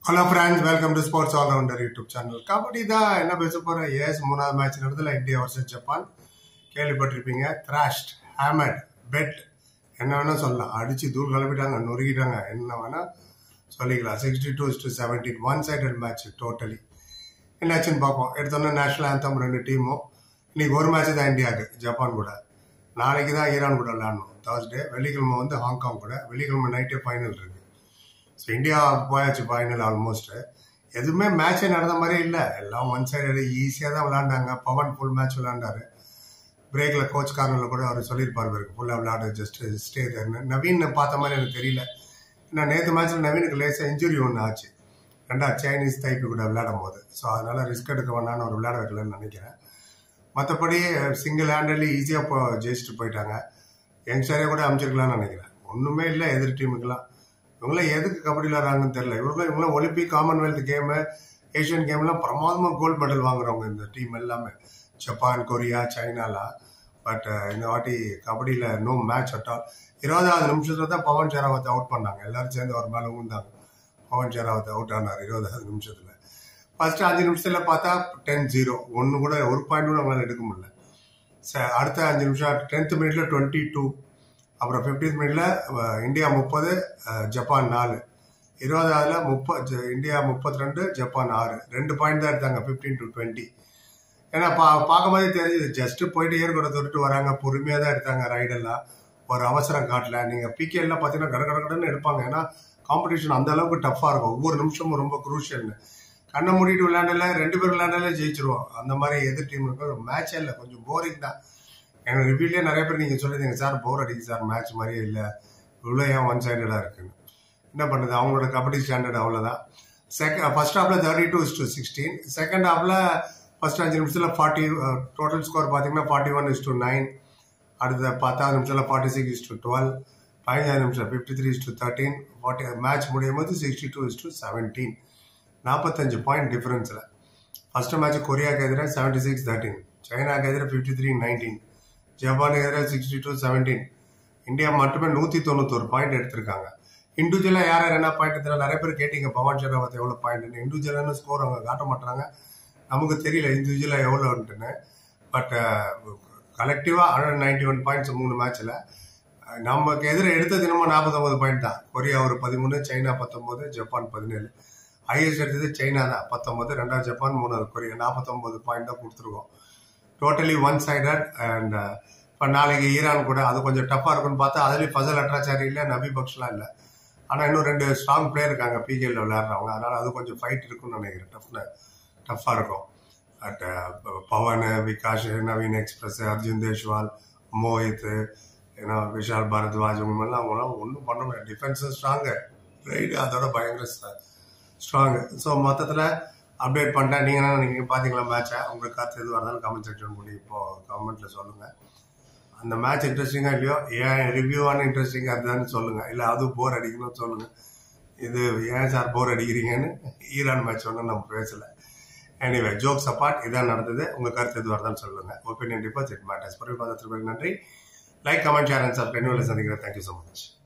hello friends welcome to sports allrounder YouTube channel kabaddi தான் என்ன பேச போகிறேன் ஏஎஸ் மூணாவது மேட்ச் நடந்ததுல இந்தியா வர்சஸ் ஜப்பான் கேள்விப்பட்டிருப்பீங்க த்ராஷ்ட் ஹேமட் பெட் என்ன வேணால் சொல்லலாம் அடித்து தூள் கிளப்பிட்டாங்க நொறுக்கிட்டாங்க என்ன வேணால் சொல்லிக்கலாம் sixty two to seventeen one sided match totally என்னாச்சுன்னு பார்ப்போம் எடுத்தோன்னே நேஷனல் ஆந்தம் ரெண்டு டீமும் இன்னைக்கு ஒரு மேட்ச் தான் இந்தியாவுக்கு ஜப்பான் கூட நாளைக்கு தான் ஈரான் கூட விளையாடணும் தேர்ஸ்டே வெள்ளிக்கிழமை வந்து ஹாங்காங் கூட வெள்ளிக்கிழமை நைட்டே ஃபைனல் இருக்கு ஸோ இந்தியா போயாச்சு ஃபைனல் ஆல்மோஸ்ட் எதுவுமே மேட்சே நடந்த மாதிரியே இல்லை எல்லாம் ஒன் சைடு ஈஸியாக தான் விளாண்டாங்க பவன் ஃபுல் மேட்ச் விளாண்டாரு பிரேக்கில் கோச் கார்னரில் கூட அவர் சொல்லியிருப்பார் இவருக்கு ஃபுல்லாக விளாடு ஜஸ்ட் ஸ்டே தர்னு நவீன் பார்த்த மாதிரி எனக்கு தெரியல ஏன்னா நேற்று மேட்ச்சில் நவீனுக்கு லேசாக இன்ஜுரி ஒன்று ஆச்சு ரெண்டா சைனீஸ் தைப்பு கூட விளையாடும் போது ஸோ அதனால் ரிஸ்க் எடுக்க வேணான்னு அவர் விளையாட வைக்கலன்னு நினைக்கிறேன் மற்றபடி சிங்கிள் ஹேண்டலி ஈஸியாக இப்போ ஜெயிச்சுட்டு போயிட்டாங்க யங்ஸ்டரே கூட அமைச்சிருக்கலாம்னு நினைக்கிறேன் ஒன்றுமே இல்லை எதிர் டீமுக்கெல்லாம் இவங்களாம் எதுக்கு கபடி விளாட்றாங்கன்னு தெரியல இவங்க இவங்களாம் ஒலிம்பிக் காமன்வெல்த் கேமு ஏஷியன் கேம்லாம் பிரமாதமாக கோல்டு மெடல் வாங்குறவங்க இந்த டீம் எல்லாமே ஜப்பான் கொரியா சைனாலாம் பட் இந்த வாட்டி கபடியில் நோ மேட்ச் அட்டால் இருபதாவது நிமிஷத்தில் தான் பவன் ஷெராவத்தை அவுட் பண்ணாங்க எல்லாரும் சேர்ந்து அவர் மேலே ஊந்தாங்க பவன் ஷெராவத் அவுட் ஆனார் இருபதாவது நிமிஷத்தில் ஃபர்ஸ்ட் அஞ்சு நிமிஷத்தில் பார்த்தா டென் ஜீரோ ஒன்று கூட ஒரு பாயிண்ட் கூட அவங்களால எடுக்க முடியல ச அடுத்த அஞ்சு நிமிஷம் டென்த் மினிட்ல டுவெண்ட்டி டூ அப்புறம் ஃபிஃப்டீன்த் மினிட்ல இந்தியா முப்பது ஜப்பான் நாலு இருபதாவதுல முப்ப இந்தியா முப்பத்தி ரெண்டு ஜப்பான் ஆறு ரெண்டு பாயிண்ட் தான் எடுத்தாங்க ஃபிஃப்டீன் டு டுவெண்ட்டி ஏன்னா பா பார்க்கும் போதே தெரியுது ஜஸ்ட் போயிட்டு ஏற்கூட தொட்டு வராங்க பொறுமையாக தான் எடுத்தாங்க ரைடெல்லாம் ஒரு அவசரம் காட்டல நீங்கள் பிகேலாம் பார்த்தீங்கன்னா கட கட கடன்னு எடுப்பாங்க ஏன்னா காம்படிஷன் அந்த அளவுக்கு டஃப்பாக இருக்கும் ஒவ்வொரு நிமிஷமும் ரொம்ப குரூஷியல்னு கண்ணை மூடிட்டு விளையாண்டல ரெண்டு பேர் விளையாண்டாலே ஜெயிச்சிருவோம் அந்த மாதிரி எதிர் டீம் இருக்கும் மேட்சே இல்லை கொஞ்சம் போரிங் தான் எனக்கு ரிவ்யூலேயே நிறைய பேர் நீங்கள் சொல்லியிருந்தீங்க சார் போர் அடிக்கு சார் மேட்ச் மாதிரியே இல்லை இவ்வளோ ஏன் ஒன் சைடடாக இருக்குன்னு என்ன பண்ணுது அவங்களோட கபடி ஸ்டாண்டர்ட் அவ்வளோதான் செகண்ட் ஃபர்ஸ்ட் ஹாஃபில் thirty two to sixteen second ஹாஃபில் ஃபர்ஸ்ட் அஞ்சு நிமிஷத்தில் ஃபார்ட்டி டோட்டல் ஸ்கோர் பார்த்தீங்கன்னா forty one is to nine அடுத்த பத்தாவது நிமிஷத்தில் forty six is to twelve பதினஞ்சாவது நிமிஷம் fifty three is to thirteen forty match முடியும் போது sixty two is to seventeen நாற்பத்தஞ்சு பாயிண்ட் டிஃபரன்ஸில் ஃபர்ஸ்ட் மேட்ச் கொரியாவுக்கு எதிராக செவன்டி சிக்ஸ் தேர்ட்டீன் சைனாக்கு எதிராக ஃபிஃப்டி த்ரீ நைன்டீன் ஜப்பானுக்கு எதிராக சிக்ஸ்டி டூ செவன்டீன் இந்தியா மட்டுமே நூற்றி தொண்ணூத்தொரு பாயிண்ட் எடுத்திருக்காங்க இண்டிவிஜுவலாக யார் யார் என்ன பாயிண்ட் எடுத்தாலும் நிறைய பேர் கேட்டீங்க பவான் ஷெராவத் எவ்வளோ பாயிண்ட்னு இண்டிவிஜுவலான ஸ்கோர் அவங்க காட்ட மாட்டாங்க நமக்கு தெரியல இண்டிவிஜுவலாக எவ்வளோன்ட்டுன்னு பட் கலெக்டிவாக ஹண்ட்ரட் நைன்டி ஒன் பாயிண்ட்ஸ் மூணு மேட்ச்சில் நமக்கு எதிர எடுத்த தினமும் நாற்பத்தொம்பது பாயிண்ட் தான் கொரியா ஒரு பதிமூணு சைனா பத்தொம்போது ஜப்பான் பதினேழு ஹையஸ்ட் எடுத்தது சைனா தான் பத்தொம்பது ரெண்டாவது ஜப்பான் மூணாவது கொரியா நாற்பத்தொம்பது பாயிண்ட் தான் கொடுத்துருக்கோம் டோட்டலி ஒன் சைடட் அண்ட் இப்போ நாளைக்கு ஈரான் கூட அது கொஞ்சம் டஃப்பாக இருக்குன்னு பார்த்தா அதுலேயும் ஃபசல் அட்ராச்சாரி இல்லை நபி பக்ஷ்லாம் இல்லை ஆனால் இன்னும் ரெண்டு ஸ்ட்ராங் பிளேயர் இருக்காங்க பிகேல விளையாடுறவங்க அதனால் அது கொஞ்சம் ஃபைட் இருக்குன்னு நினைக்கிறேன் டஃப்னு டஃப்பாக இருக்கும் பட் பவன் விகாஷ் நவீன் எக்ஸ்பிரஸ் அர்ஜுன் தேஷ்வால் மோஹித் ஏன்னா விஷால் பாரத்வாஜ் இவங்கெல்லாம் அவங்களாம் ஒன்றும் பண்ண முடியாது டிஃபென்ஸும் ஸ்ட்ராங்கு ரைடு அதோட பயங்கர ஸ்ட்ராங்கு ஸோ மொத்தத்தில் அப்டேட் பண்ணிட்டேன் நீங்கள் நீங்கள் பார்த்தீங்களா மேட்சை உங்களுக்கு கருத்து எதுவாக இருந்தாலும் கமெண்ட் செக்ஷன் பண்ணி இப்போ கமெண்ட்டில் சொல்லுங்கள் அந்த மேட்ச் இன்ட்ரெஸ்டிங்காக இல்லையோ ஏன் ரிவ்யூவான இன்ட்ரெஸ்டிங்காக இருந்தான்னு சொல்லுங்கள் இல்லை அதுவும் போர் அடிக்கணும்னு சொல்லுங்கள் இது ஏன் சார் போர் அடிக்கிறீங்கன்னு ஈரான் மேட்ச் ஒன்றும் நம்ம பேசலை எனிவே ஜோக்ஸ் அப்பார்ட் இதான் நடந்தது உங்கள் கருத்து எதுவாக இருந்தாலும் சொல்லுங்கள் ஒப்பீனியன் டிபாசிட் மேட்டர்ஸ் பொருள் பார்த்து நன்றி like comment share and subscribe சந்திக்கிறேன் தேங்க்யூ ஸோ மச்